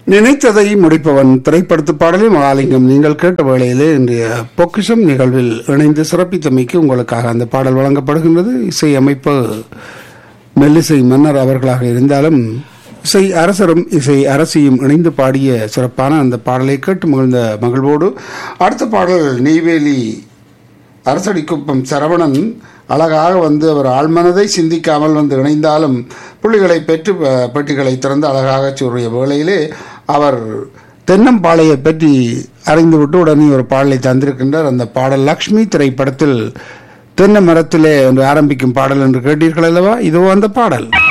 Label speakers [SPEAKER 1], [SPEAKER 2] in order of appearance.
[SPEAKER 1] நினைத்ததை முடிப்பவன் திரைப்படத்து பாடலில் மகாலிங்கம் நீங்கள் கேட்ட வேளையிலே இன்றைய பொக்கிஷம் நிகழ்வில் இணைந்து சிறப்பித்தமைக்கு உங்களுக்காக அந்த பாடல் வழங்கப்படுகின்றது இசை அமைப்பு மெல்லிசை மன்னர் அவர்களாக இருந்தாலும் இசை அரசரும் இசை அரசியும் இணைந்து பாடிய சிறப்பான அந்த பாடலை கேட்டு மகிழ்ந்த மகிழ்வோடு அடுத்த பாடல் நெய்வேலி அரசடிக்குப்பம் சரவணன் அழகாக வந்து அவர் ஆழ்மனதை சிந்திக்காமல் வந்து இணைந்தாலும் புள்ளிகளை பெற்று ப- பெட்டிகளை திறந்து அழகாக சொல்றிய வேளையிலே அவர் தென்னம்பாளையை பற்றி அறிந்துவிட்டு உடனே ஒரு பாடலை தந்திருக்கின்றார் அந்த பாடல் லக்ஷ்மி திரைப்படத்தில் தென்னை மரத்திலே என்று ஆரம்பிக்கும் பாடல் என்று கேட்டீர்கள் அல்லவா இதோ அந்த பாடல்